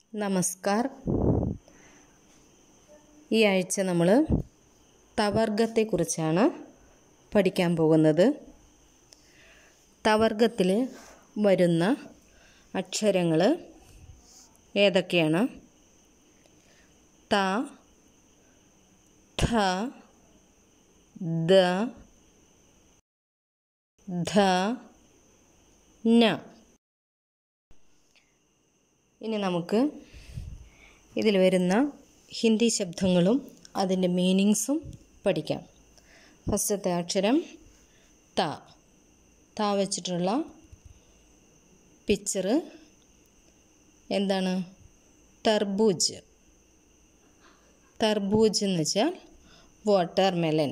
നമസ്കാർ ഈ ആഴ്ച നമ്മൾ തവർഗത്തെക്കുറിച്ചാണ് പഠിക്കാൻ പോകുന്നത് തവർഗത്തിൽ വരുന്ന അക്ഷരങ്ങൾ ഏതൊക്കെയാണ് ത ഠ ദ ധ ന ഇനി നമുക്ക് ഇതിൽ വരുന്ന ഹിന്ദി ശബ്ദങ്ങളും അതിൻ്റെ മീനിങ്സും പഠിക്കാം ഫസ്റ്റത്തെ അക്ഷരം ത ത വെച്ചിട്ടുള്ള പിക്ചർ എന്താണ് തർബൂജ് തർബൂജ് എന്ന് വെച്ചാൽ വാട്ടർ മെലൻ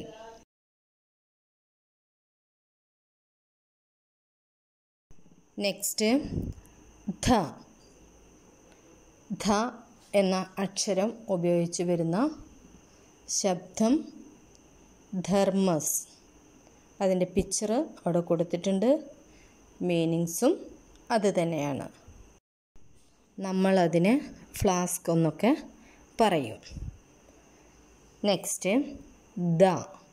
നെക്സ്റ്റ് ധ ധ എന്ന അക്ഷരം ഉപയോഗിച്ച് വരുന്ന ശബ്ദം ധർമ്മസ് അതിൻ്റെ പിക്ചർ അവിടെ കൊടുത്തിട്ടുണ്ട് മീനിങ്സും അത് തന്നെയാണ് നമ്മളതിന് ഫ്ലാസ്ക് എന്നൊക്കെ പറയും നെക്സ്റ്റ് ദ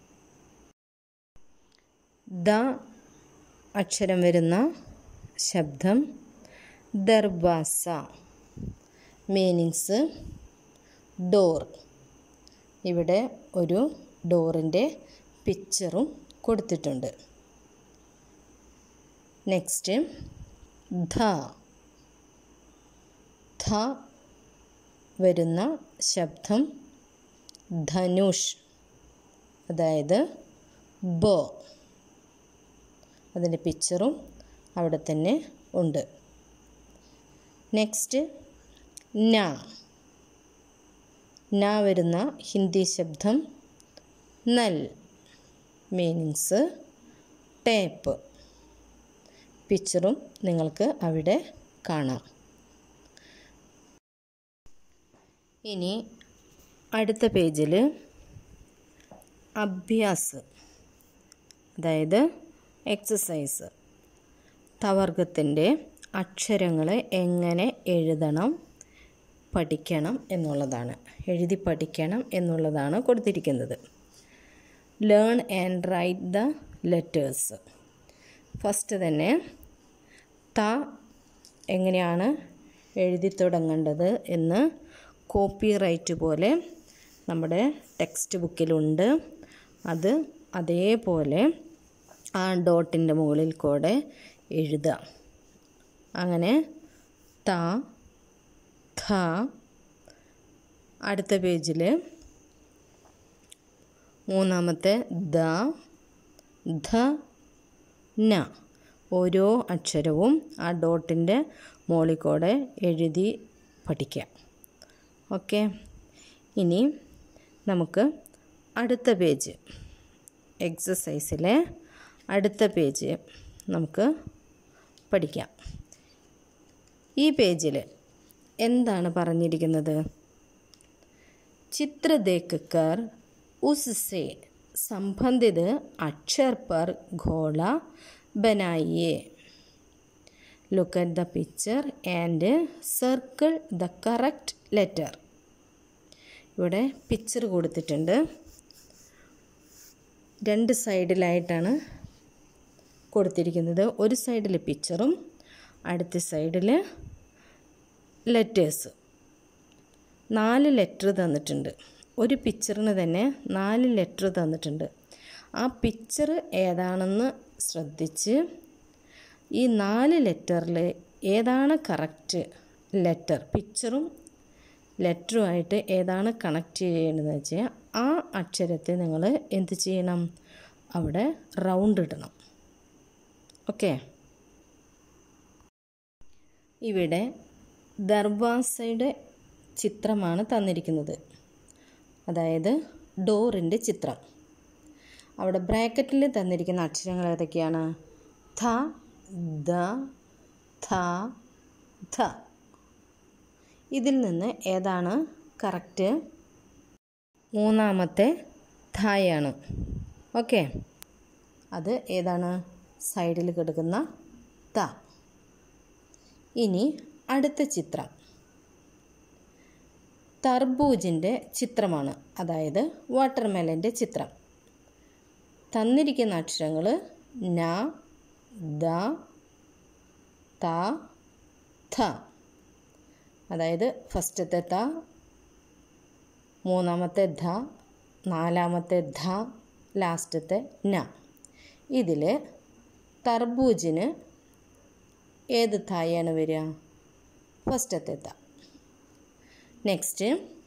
ദ അക്ഷരം വരുന്ന ശബ്ദം ദർവാസ മീനിങ്സ് ഡോർ ഇവിടെ ഒരു ഡോറിൻ്റെ പിക്ചറും കൊടുത്തിട്ടുണ്ട് നെക്സ്റ്റ് ധ ധ വരുന്ന ശബ്ദം ധനുഷ് അതായത് ബോ അതിൻ്റെ പിക്ചറും അവിടെ തന്നെ ഉണ്ട് നെക്സ്റ്റ് ന ന വരുന്ന ഹിന്ദി ശബ്ദം നൽ മീനിങ്സ് ടേപ്പ് പിക്ചറും നിങ്ങൾക്ക് അവിടെ കാണാം ഇനി അടുത്ത പേജിൽ അഭ്യാസ് അതായത് എക്സസൈസ് തവർഗത്തിൻ്റെ അക്ഷരങ്ങൾ എങ്ങനെ എഴുതണം പഠിക്കണം എന്നുള്ളതാണ് എഴുതി പഠിക്കണം എന്നുള്ളതാണ് കൊടുത്തിരിക്കുന്നത് learn and write the letters first തന്നെ ത എങ്ങനെയാണ് എഴുതി തുടങ്ങേണ്ടത് എന്ന് കോപ്പി റൈറ്റ് പോലെ നമ്മുടെ ടെക്സ്റ്റ് ബുക്കിലുണ്ട് അത് അതേപോലെ ആ ഡോട്ടിൻ്റെ മുകളിൽ കൂടെ എഴുതുക അങ്ങനെ ത ഖ അടുത്ത പേജിൽ മൂന്നാമത്തെ ദ ധ ന ഓരോ അക്ഷരവും ആ ഡോട്ടിൻ്റെ മുകളിൽ കൂടെ എഴുതി പഠിക്കാം ഓക്കെ ഇനി നമുക്ക് അടുത്ത പേജ് എക്സസൈസിലെ അടുത്ത പേജ് നമുക്ക് പഠിക്കാം ഈ പേജിൽ എന്താണ് പറഞ്ഞിരിക്കുന്നത് ചിത്ര ദേക്കർ ഉസ്സെ സംബന്ധിത് അക്ഷർ പർ ഘോള ബനായിയെ look at the picture and circle the correct letter ഇവിടെ പിക്ചർ കൊടുത്തിട്ടുണ്ട് രണ്ട് സൈഡിലായിട്ടാണ് കൊടുത്തിരിക്കുന്നത് ഒരു സൈഡിൽ പിക്ചറും അടുത്ത സൈഡിൽ ലെറ്റേഴ്സ് നാല് ലെറ്റർ തന്നിട്ടുണ്ട് ഒരു പിക്ചറിന് തന്നെ നാല് ലെറ്റർ തന്നിട്ടുണ്ട് ആ പിക്ചർ ഏതാണെന്ന് ശ്രദ്ധിച്ച് ഈ നാല് ലെറ്ററിൽ ഏതാണ് കറക്റ്റ് ലെറ്റർ പിക്ചറും ലെറ്ററുമായിട്ട് ഏതാണ് കണക്ട് ചെയ്യേണ്ടതെന്ന് വെച്ചാൽ ആ അക്ഷരത്തെ നിങ്ങൾ എന്ത് ചെയ്യണം അവിടെ റൗണ്ട് ഇടണം ഓക്കെ ഇവിടെ ദർവാസയുടെ ചിത്രമാണ് തന്നിരിക്കുന്നത് അതായത് ഡോറിൻ്റെ ചിത്രം അവിടെ ബ്രാക്കറ്റിൽ തന്നിരിക്കുന്ന അക്ഷരങ്ങൾ ഏതൊക്കെയാണ് ഥ ദ ഥ ഥ ഇതിൽ നിന്ന് ഏതാണ് കറക്റ്റ് മൂന്നാമത്തെ ഥായാണ് ഓക്കെ അത് ഏതാണ് സൈഡിൽ കിടക്കുന്ന ത ഇനി അടുത്ത ചിത്രം തർബൂജിൻ്റെ ചിത്രമാണ് അതായത് വാട്ടർമെലൻ്റെ ചിത്രം തന്നിരിക്കുന്ന അക്ഷരങ്ങൾ ന ദ ത ഥ അതായത് ഫസ്റ്റത്തെ ത മൂന്നാമത്തെ ധ നാലാമത്തെ ധ ലാസ്റ്റത്തെ ന ഇതിൽ തർബൂജിന് ഏത് തായാണ് വരിക ഫസ്റ്റത്തെ ത നെക്സ്റ്റ്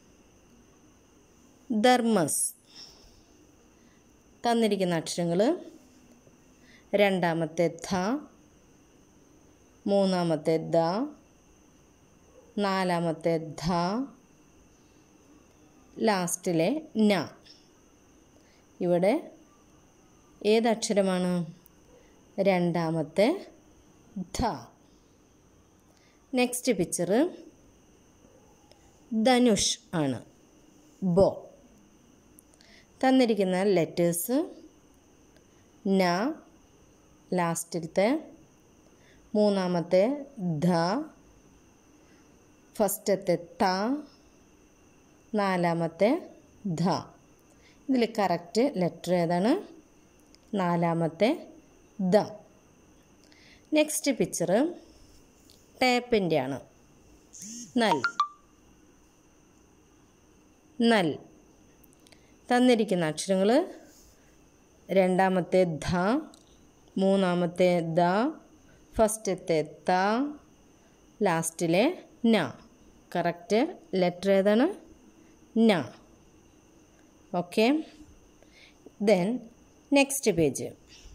ധർമ്മസ് തന്നിരിക്കുന്ന അക്ഷരങ്ങൾ രണ്ടാമത്തെ ധ മൂന്നാമത്തെ ദ നാലാമത്തെ ധ ലാസ്റ്റിലെ ന ഇവിടെ ഏതക്ഷരമാണ് രണ്ടാമത്തെ ധ നെക്സ്റ്റ് പിക്ചർ ധനുഷ് ആണ് ബോ തന്നിരിക്കുന്ന ലെറ്റേഴ്സ് ന ലാസ്റ്റിലത്തെ മൂന്നാമത്തെ ധ ഫസ്റ്റത്തെ ത നാലാമത്തെ ധ ഇതിൽ കറക്റ്റ് ലെറ്റർ ഏതാണ് നാലാമത്തെ ദ നെക്സ്റ്റ് പിക്ചർ ടേപ്പിൻ്റെ ആണ് നൽ നൽ തന്നിരിക്കുന്ന അക്ഷരങ്ങൾ രണ്ടാമത്തെ ധ മൂന്നാമത്തെ ദ ഫസ്റ്റത്തെ ത ലാസ്റ്റിലെ ന കറക്റ്റ് ലെറ്റർ ഏതാണ് ന ഓക്കെ ദെൻ നെക്സ്റ്റ് പേജ്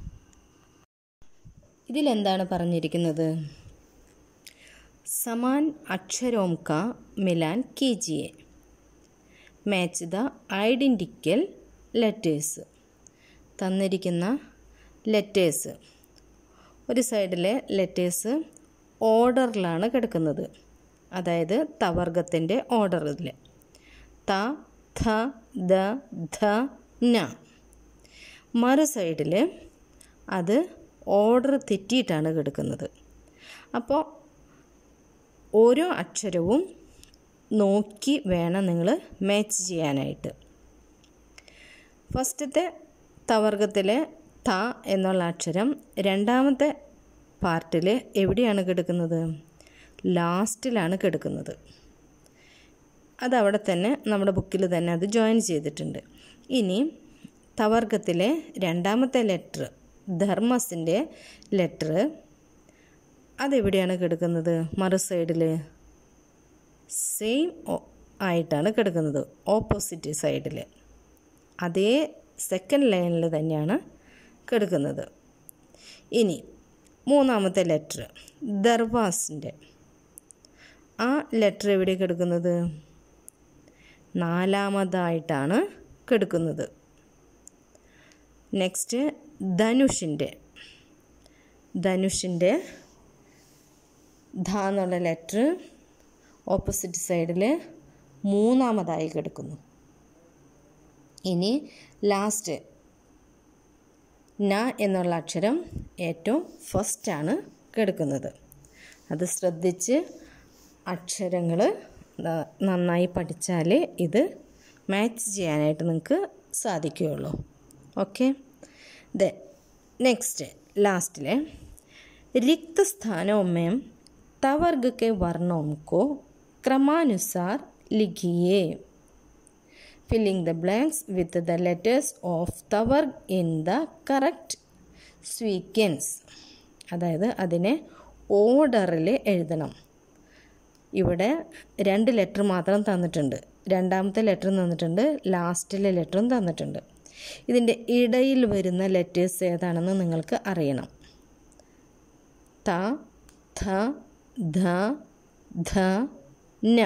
ഇതിലെന്താണ് പറഞ്ഞിരിക്കുന്നത് സമാൻ അക്ഷരോം ക മിലാൻ കീജിയെ മാച്ച് ദ ഐഡൻറ്റിക്കൽ ലെറ്റേഴ്സ് തന്നിരിക്കുന്ന ലെറ്റേഴ്സ് ഒരു സൈഡിലെ ലെറ്റേഴ്സ് ഓർഡറിലാണ് കിടക്കുന്നത് അതായത് തവർഗത്തിൻ്റെ ഓർഡറിൽ ത ഥ ദ ധ ന മറു സൈഡിൽ അത് ഓർഡർ തെറ്റിയിട്ടാണ് കിടക്കുന്നത് അപ്പോൾ ഓരോ അക്ഷരവും നോക്കി വേണം നിങ്ങൾ മാച്ച് ചെയ്യാനായിട്ട് ഫസ്റ്റത്തെ തവർഗത്തിലെ ത എന്നുള്ള അക്ഷരം രണ്ടാമത്തെ പാർട്ടിൽ എവിടെയാണ് കിടക്കുന്നത് ലാസ്റ്റിലാണ് കിടക്കുന്നത് അതവിടെ തന്നെ നമ്മുടെ ബുക്കിൽ തന്നെ അത് ജോയിൻ ചെയ്തിട്ടുണ്ട് ഇനി തവർഗത്തിലെ രണ്ടാമത്തെ ലെറ്റർ ധർമ്മസിൻ്റെ ലെറ്റർ അതെവിടെയാണ് കിടക്കുന്നത് മറു സൈഡിൽ സെയിം ആയിട്ടാണ് കിടക്കുന്നത് ഓപ്പോസിറ്റ് സൈഡിൽ അതേ സെക്കൻഡ് ലൈനിൽ തന്നെയാണ് കിടക്കുന്നത് ഇനി മൂന്നാമത്തെ ലെറ്റർ ദർവാസിൻ്റെ ആ ലെറ്റർ എവിടെ കിടക്കുന്നത് നാലാമതായിട്ടാണ് കിടക്കുന്നത് നെക്സ്റ്റ് ധനുഷിൻ്റെ ധനുഷിൻ്റെ ധ എന്നുള്ള ലെറ്റർ ഓപ്പോസിറ്റ് സൈഡിൽ മൂന്നാമതായി കിടക്കുന്നു ഇനി ലാസ്റ്റ് ന എന്നുള്ള അക്ഷരം ഏറ്റവും ഫസ്റ്റാണ് കിടക്കുന്നത് അത് ശ്രദ്ധിച്ച് അക്ഷരങ്ങൾ നന്നായി പഠിച്ചാൽ ഇത് മാച്ച് ചെയ്യാനായിട്ട് നിങ്ങൾക്ക് സാധിക്കുകയുള്ളൂ ഓക്കെ ദ നെക്സ്റ്റ് लास्टले रिक्त स्थानों में तवर्ग के वर्णों को क्रमानुसार लिखिए filling the blanks with the letters of തവർഗ് in the correct sequence അതായത് അതിനെ ഓർഡറിൽ എഴുതണം ഇവിടെ രണ്ട് ലെറ്റർ മാത്രം തന്നിട്ടുണ്ട് രണ്ടാമത്തെ ലെറ്റർ തന്നിട്ടുണ്ട് ലാസ്റ്റിലെ ലെറ്ററും തന്നിട്ടുണ്ട് ഇതിൻ്റെ ഇടയിൽ വരുന്ന ലെറ്റേഴ്സ് ഏതാണെന്ന് നിങ്ങൾക്ക് അറിയണം ത ഥ ധ ധ ന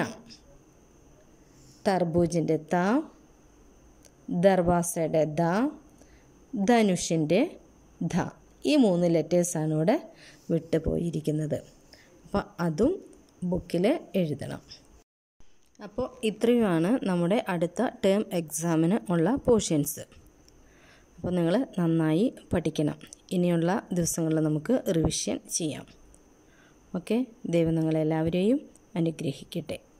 തർബൂജിൻ്റെ ത ദർവാസയുടെ ദ ധനുഷിൻ്റെ ധ ഈ മൂന്ന് ലെറ്റേഴ്സാണ് ഇവിടെ വിട്ടുപോയിരിക്കുന്നത് അപ്പോൾ അതും ബുക്കിൽ എഴുതണം അപ്പോൾ ഇത്രയുമാണ് നമ്മുടെ അടുത്ത ടേം എക്സാമിന് ഉള്ള പോർഷൻസ് അപ്പോൾ നിങ്ങൾ നന്നായി പഠിക്കണം ഇനിയുള്ള ദിവസങ്ങളിൽ നമുക്ക് റിവിഷൻ ചെയ്യാം ഓക്കെ ദൈവം നിങ്ങളെല്ലാവരെയും അനുഗ്രഹിക്കട്ടെ